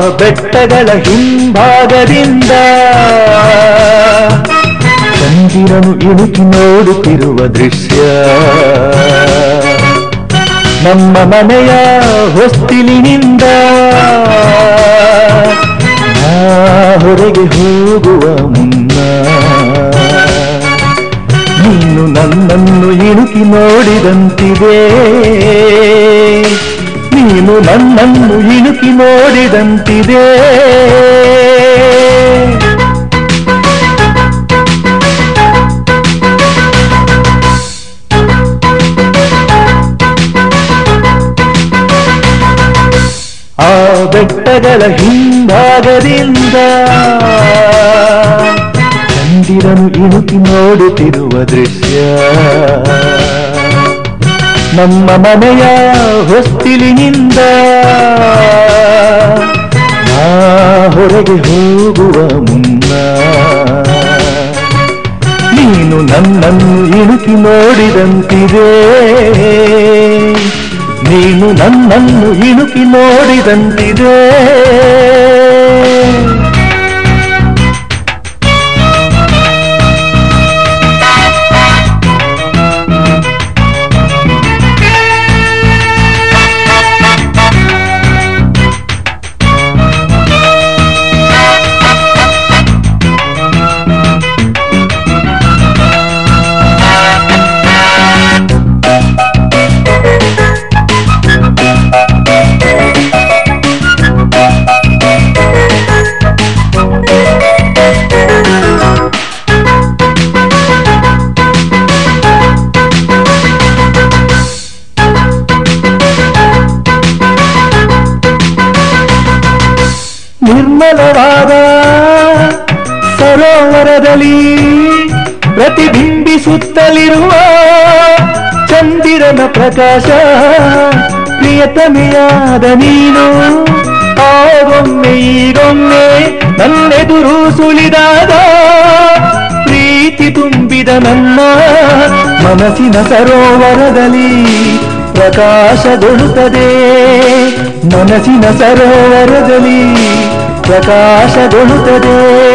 ಬೆಟ್ಟಗಳ ಹಿಂಭಾಗದಿಂದ ಚಂದಿರನು ಇಣುಕಿ ನೋಡುತ್ತಿರುವ ದೃಶ್ಯ ನಮ್ಮ ಮನೆಯ ಹೊಸ್ತಿಲಿನಿಂದ ನಾ ಹೊರಗೆ ಹೋಗುವ ಮುನ್ನ ನೀನು ನನ್ನನ್ನು ಇಣುಕಿ ನೋಡಿದಂತಿದೆ ನೀನು ನನ್ನನ್ನು ಇಣುಕಿ ನೋಡಿದಂತಿದೆ ಆ ಬೆಟ್ಟಗಳ ಹಿಂಭಾಗದಿಂದ ಚಂದಿರನು ಇಣುಕಿ ನೋಡುತ್ತಿರುವ ದೃಶ್ಯ ನಮ್ಮ ಮನೆಯ ಹೊಸ್ತಿಲಿನಿಂದ ನಾ ಹೊರಗೆ ಹೋಗುವ ಮುನ್ನ ನೀನು ನನ್ನನ್ನು ಇಣುಕಿ ನೋಡಿದಂತಿದೆ ನೀನು ನನ್ನನ್ನು ಇಣುಕಿ ನೋಡಿದಂತಿದೆ ನಿರ್ಮಲವಾದ ಸರೋವರದಲ್ಲಿ ಪ್ರತಿಬಿಂಬಿಸುತ್ತಲಿರುವ ಚಂದಿರನ ಪ್ರಕಾಶ ಪ್ರಿಯತಮೆಯಾದ ನೀನು ಆಗೊಮ್ಮೆ ಈಗೊಮ್ಮೆ ನನ್ನೆದುರು ಸುಳಿದಾಗ ಪ್ರೀತಿ ತುಂಬಿದ ನನ್ನ ಮನಸ್ಸಿನ ಸರೋವರದಲ್ಲಿ ಪ್ರಕಾಶಗೊಳ್ಳುತ್ತದೆ ಮನಸ್ಸಿನ ಸರೋವರದಲ್ಲಿ ಪ್ರಕಾಶಗೊಳ್ಳುತ್ತದೆ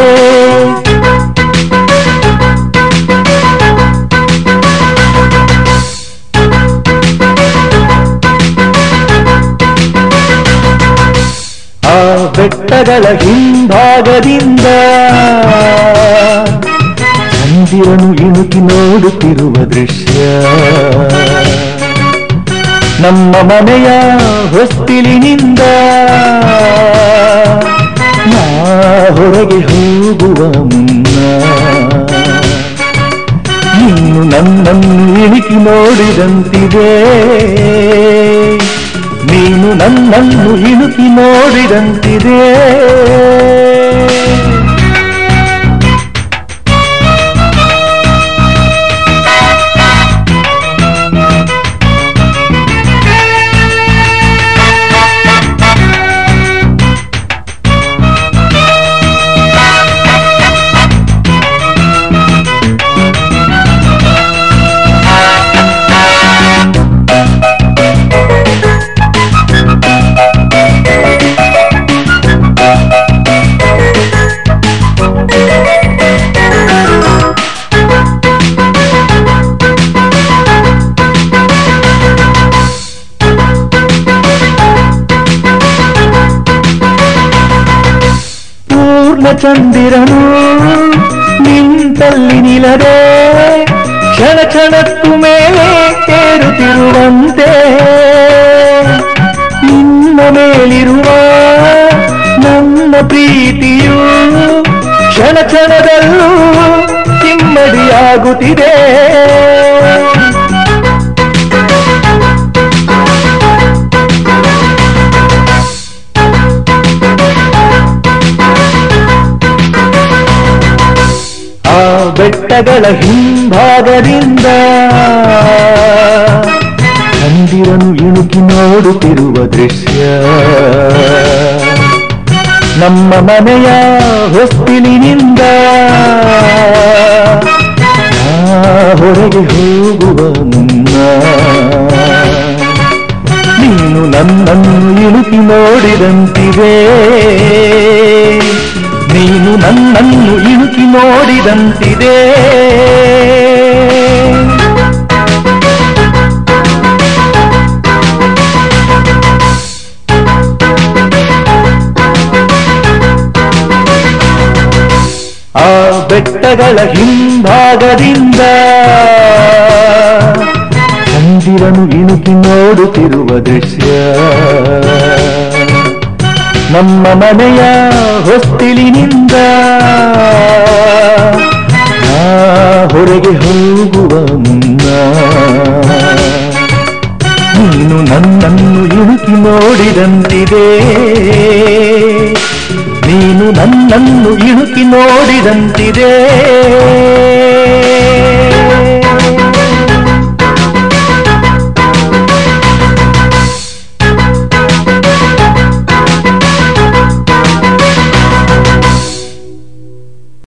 ಆ ಬೆಟ್ಟಗಳ ಹಿಂಭಾಗದಿಂದ ಚಂದಿರನು ಇಣುಕಿ ನೋಡುತ್ತಿರುವ ದೃಶ್ಯ ನಮ್ಮ ಮನೆಯ ಹೊಸ್ತಿಲಿನಿಂದ ನಾ ಹೊರಗೆ ಹೋಗುವ ಮುನ್ನ ನೀನು ನನ್ನನ್ನು ಇಣುಕಿ ನೋಡಿದಂತಿದೆ ನೀನು ನನ್ನನ್ನು ಇಣುಕಿ ನೋಡಿದಂತಿದೆ ಪೂರ್ಣ ಚಂದಿರನು ನಿಂತಲ್ಲಿ ನಿಲ್ಲದೆ ಕ್ಷಣ ಕ್ಷಣಕ್ಕೂ ಮೇಲೆ ಏರುತ್ತಿರುವಂತೆ ನಿನ್ನ ಮೇಲಿರುವ ನನ್ನ ಪ್ರೀತಿಯು ಕ್ಷಣ ಕ್ಷಣದಲ್ಲೂ ಇಮ್ಮಡಿಯಾಗುತ್ತಿದೆ ಆ ಬೆಟ್ಟಗಳ ಹಿಂಭಾಗದಿಂದ ಚಂದಿರನು ಇಣುಕಿ ನೋಡುತ್ತಿರುವ ದೃಶ್ಯ ನಮ್ಮ ಮನೆಯ ಹೊಸ್ತಿಲಿನಿಂದ ನಾ ಹೊರಗೆ ಹೋಗುವ ಮುನ್ನ ನೀನು ನೀನು ನನ್ನನ್ನು ಇಣುಕಿ ನೋಡಿದಂತಿದೆ ನೀನು ನನ್ನನ್ನು ಇಣುಕಿ ನೋಡಿದಂತಿದೆ ಆ ಬೆಟ್ಟಗಳ ಹಿಂಭಾಗದಿಂದ ಚಂದಿರನು ಇಣುಕಿ ನೋಡುತ್ತಿರುವ ದೃಶ್ಯ ನಮ್ಮ ಮನೆಯ ಹೊಸ್ತಿಲಿನಿಂದ ನಾ ಹೊರಗೆ ಹೋಗುವ ಮುನ್ನ ನೀನು ನನ್ನನ್ನು ಇಣುಕಿ ನೋಡಿದಂತಿದೆ ನೀನು ನನ್ನನ್ನು ಇಣುಕಿ ನೋಡಿದಂತಿದೆ